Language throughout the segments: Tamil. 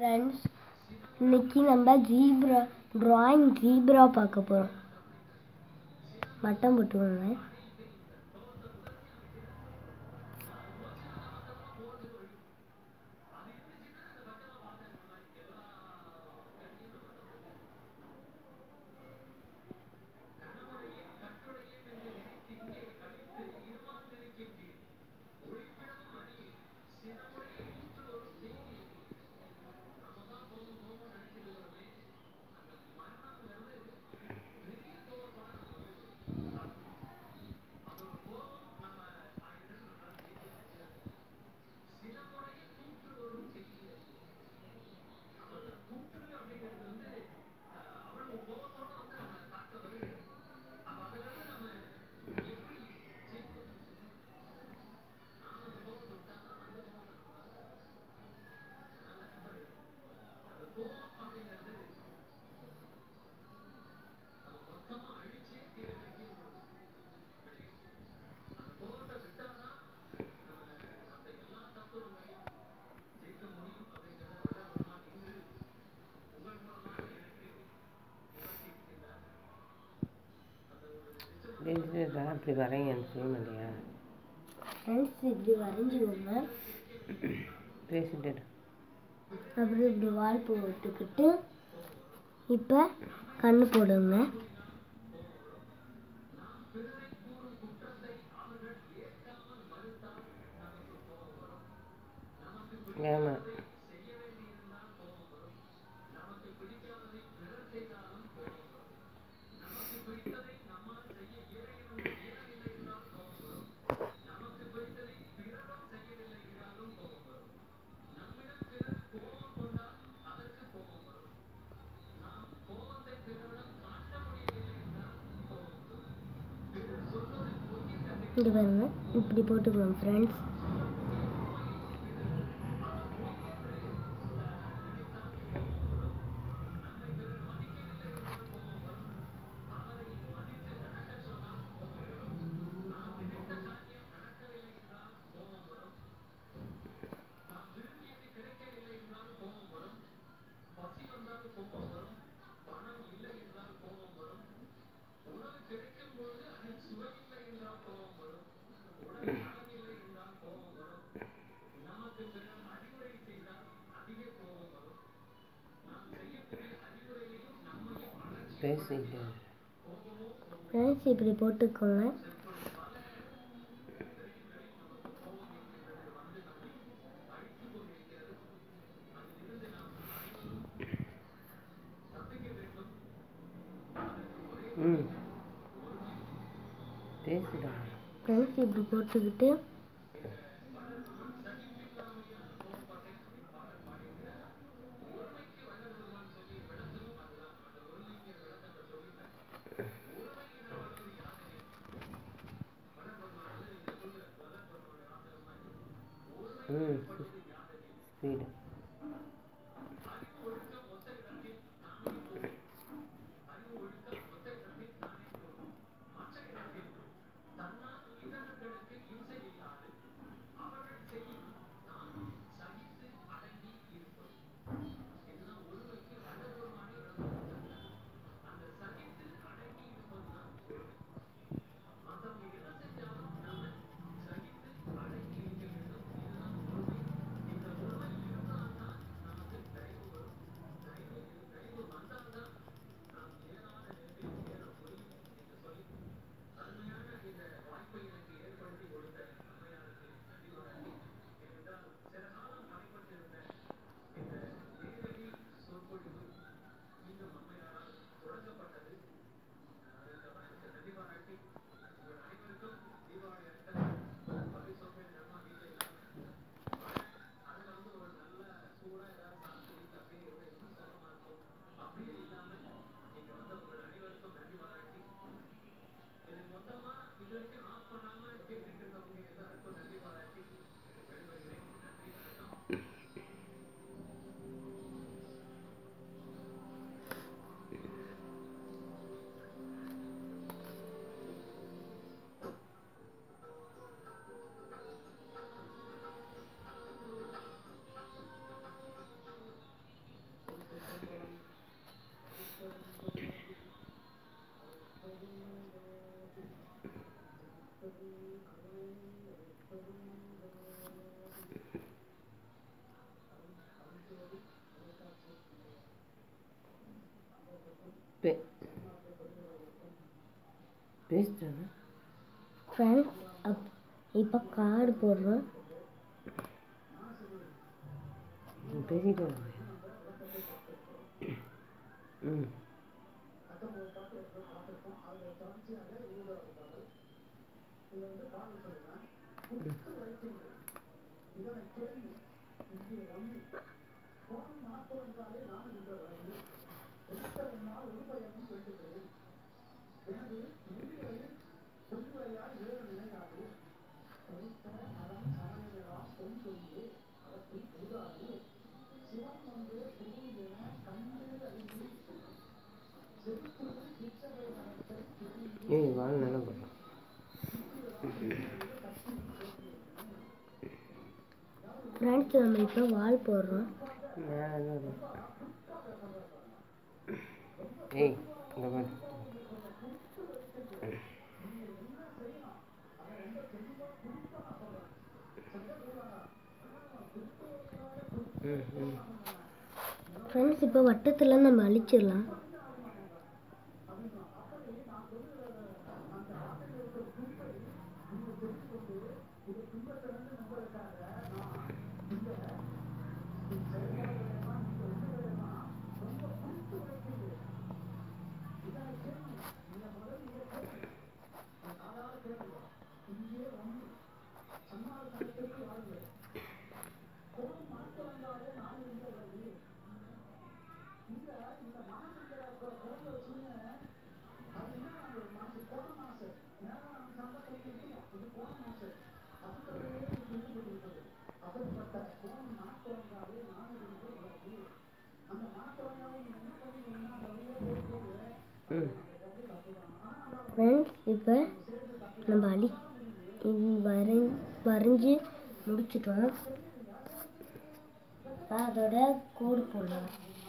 ஃப்ரெண்ட்ஸ் இன்னைக்கு நம்ம ஜீப்ரா drawing ஜீப்ரா பார்க்க போகிறோம் மட்டம் போட்டுக்கோங்க பேசுகிறதா அப்படி வரைங்கன்னு செய்ய மாட்டியா ஃப்ரெண்ட்ஸ் இப்படி வரைஞ்சிக்கோங்க பேசிட்டு இரு. அப்புறம் இப்படி வால் போட்டுக்கிட்டு இப்போ கண்ணு போடுங்க ஏமா இங்கே பாருங்க இப்படி போட்டுக்கோங்க ஃப்ரெண்ட்ஸ் பேசிட்டு இரு. ஃப்ரெண்ட்ஸ் இப்படி போட்டுக்கோங்க ம் பேசுடா ஃப்ரெண்ட்ஸ் இப்படி போட்டுக்கிட்டு ம் ஸ்பீடு பே பேசிட்டானா ஃப்ரெண்ட்ஸ் அப் இப்போ கார்டு போடுறோம் நீ பேசிட்டு வா. ம் ஏய் வாழ் நல்லா போட்டோம் ஃப்ரெண்ட்ஸ் நம்ம இப்போ வால் போடுறோம் மேலே தான் இருக்கு. ஏய் இங்கே பாரு ம் ம் ஃப்ரெண்ட்ஸ் இப்போ வட்டத்தில் நம்ம அழிச்சிடலாம் ம் ஃப்ரெண்ட்ஸ் இப்போ நம்ம அழி இது வரை வரைஞ்சி முடிச்சிட்டோம் அதோட கோடு போடலாம்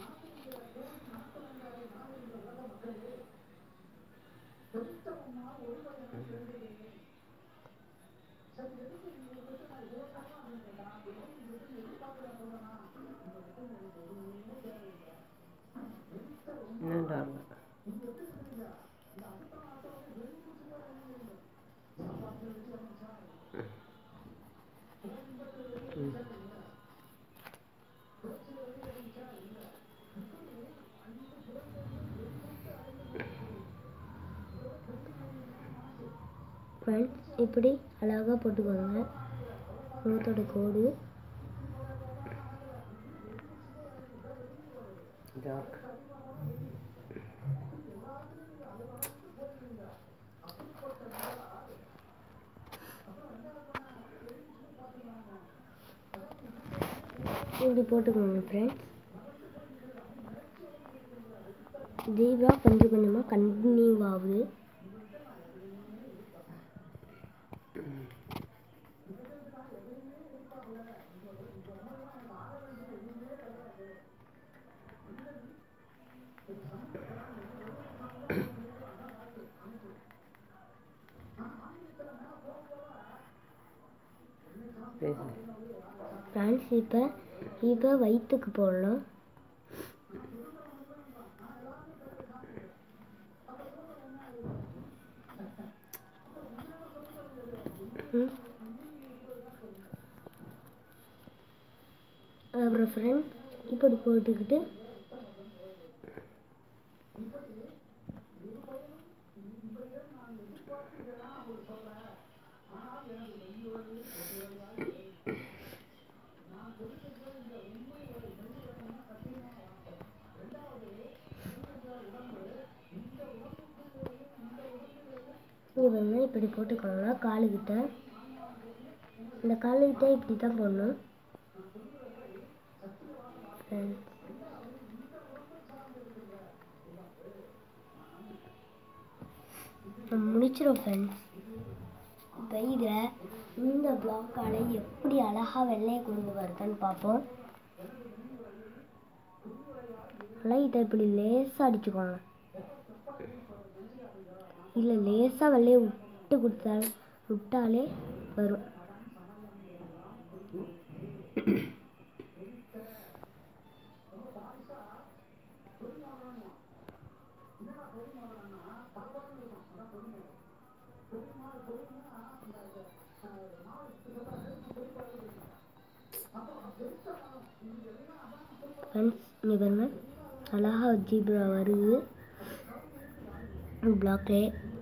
என்னடா ம் ஃப்ரெண்ட்ஸ் இப்படி அழகாக போட்டுக்கோங்க முகத்தோட கோடு டாக் இப்படி போட்டுக்கோங்க ஃப்ரெண்ட்ஸ் தீபா கொஞ்சம் கொஞ்சமாக கண்டினியூ ஆகுது பேசு ஃப்ரெண்ட்ஸ் இப்போ இப்போ வயிற்றுக்கு போடலாம் ம். அப்புறம் ஃப்ரெண்ட் இப்படி போட்டுக்கிட்டு இது வந்து இப்படி போட்டுக்கோங்க காலுக்கிட்ட இந்த காலுக்கிட்ட இப்படி தான் போடணும் Friends. நம்ம முடிச்சிடும் ஃப்ரெண்ட்ஸ் இப்போ இதில் இந்த பிளாக்கால் எப்படி அழகாக வெள்ளையை கொண்டு வருதுன்னு பார்ப்போம் லைட்டை இப்படி லேசாக அடிச்சுக்கோங்க இல்லை லேசாக வெள்ளையை விட்டு கொடுத்தால் விட்டாலே வரும் ஃப்ரெண்ட்ஸ் இங்கே பாருங்க அழகா ஜீப்ரா வருது பிளாக்லே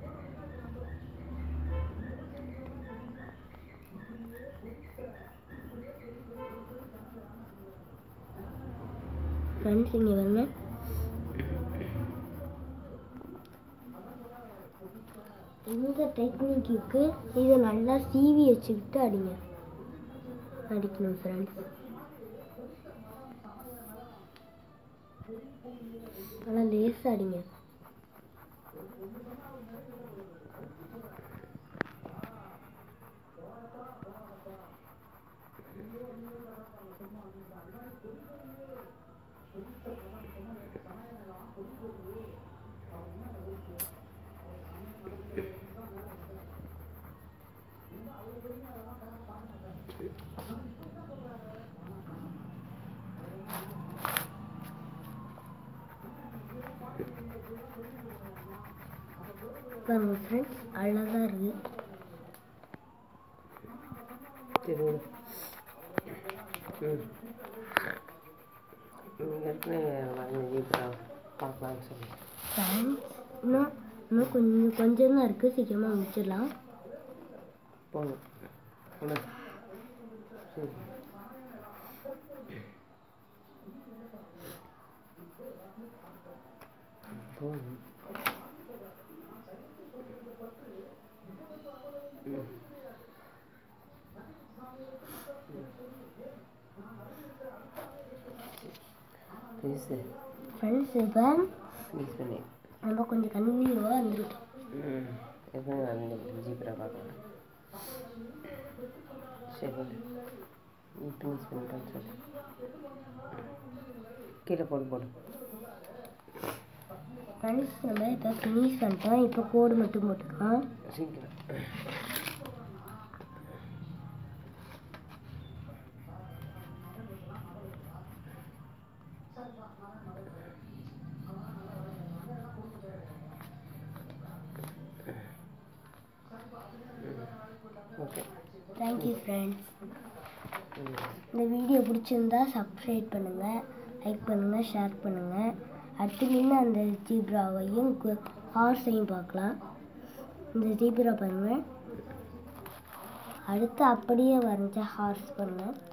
ஃப்ரெண்ட்ஸ் இங்கே பாருங்க இந்த டெக்னிக்கு இதை நல்லா சீவி வச்சுக்கிட்டு அடிங்க அடிக்கணும் ஃப்ரெண்ட்ஸ் நல்லா லேசாக அடிங்க பாருங்க ஃப்ரெண்ட்ஸ் அழகாக இருக்குது சரி விடு. ம் நீங்கள் ஏற்கனவே வரைஞ்ச ஜீப்ரா பார்க்கலான்னு சொல்லி ஃப்ரெண்ட்ஸ் இன்னும் இன்னும் கொஞ்சம் கொஞ்சம் தான் இருக்குது சீக்கிரமாக முடிச்சிடலாம் போதும் விடு. சரி போதும் ம் ப்ளீஸு ஃப்ரெண்ட்ஸ் இப்போ ப்ளீஸ் பண்ணி நம்ம கொஞ்சம் கன்வீனியவாக வந்துருக்கோம் ம் எப்படி வரைஞ்ச ஜீப்ரா பார்க்கலாம் சரி விடு. நீ ப்ளீஸ் பண்ணிட்டேன்னு சொல்லு கீழே போடு போடு ஃப்ரெண்ட்ஸ் நம்ம இப்போ ஃபினிஷ் பண்ணிட்டோம் இப்போ கோடு மட்டும் போட்டுக்கலாம் சீக்கிரம் ஓகே தேங்க்யூ ஃப்ரெண்ட்ஸ் ம் இந்த வீடியோ பிடிச்சிருந்தா சப்ஸ்கிரைப் பண்ணுங்கள் லைக் பண்ணுங்கள் ஷேர் பண்ணுங்கள் அடுத்து நின்று அந்த ஜீப்ராவையும் ஹார்ஸையும் பார்க்கலாம் இந்த ஜீப்ரா பாருங்கள் அடுத்து அப்படியே வரைஞ்ச ஹார்ஸ் பாருங்கள்